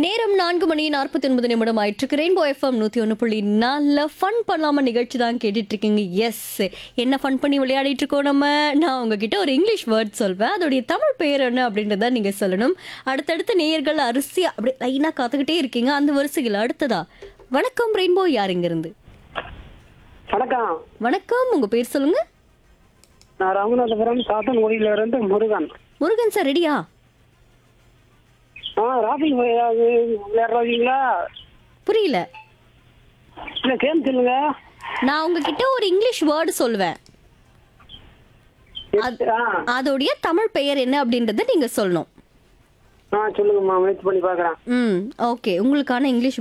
நேரம் நான்கு மணி நாற்பத்தி ஒன்பது நிமிடம் ஆயிட்டு ரெயின்போ எஃப்எம் நூத்தி ஒன்று புள்ளி நாலில் ஃபன் பண்ணாம நிகழ்ச்சி தான் கேட்டுட்டு இருக்கீங்க எஸ் என்ன ஃபன் பண்ணி விளையாடிட்டு இருக்கோம் நம்ம நான் உங்ககிட்ட ஒரு இங்கிலீஷ் வேர்ட் சொல்வேன் அதோடைய தமிழ் பெயர் என்ன அப்படின்றத நீங்க சொல்லணும் அடுத்தடுத்த நேயர்கள் அரிசியா அப்படியே லைனா காத்துக்கிட்டே இருக்கீங்க அந்த வரிசையில் அடுத்ததா வணக்கம் ரெயின்போ யார் இங்க இருந்து வணக்கம் வணக்கம் உங்க பேர் சொல்லுங்க நான் ராமநாதபுரம் சாத்தன்குடியில இருந்து முருகன் முருகன் சார் ரெடியா ஆ ராபி விளையாடுறீங்களா புரியல இல்ல கேம் சொல்லுங்க நான் உங்ககிட்ட ஒரு இங்கிலீஷ் வேர்டு சொல்லுவேன் ஆ அதோடைய தமிழ் பெயர் என்ன அப்படின்றத நீங்க சொல்லணும் ஆ சொல்லுங்கம்மா முயற்சி பண்ணி பாக்குறேன் ம் ஓகே உங்களுக்கான இங்கிலீஷ்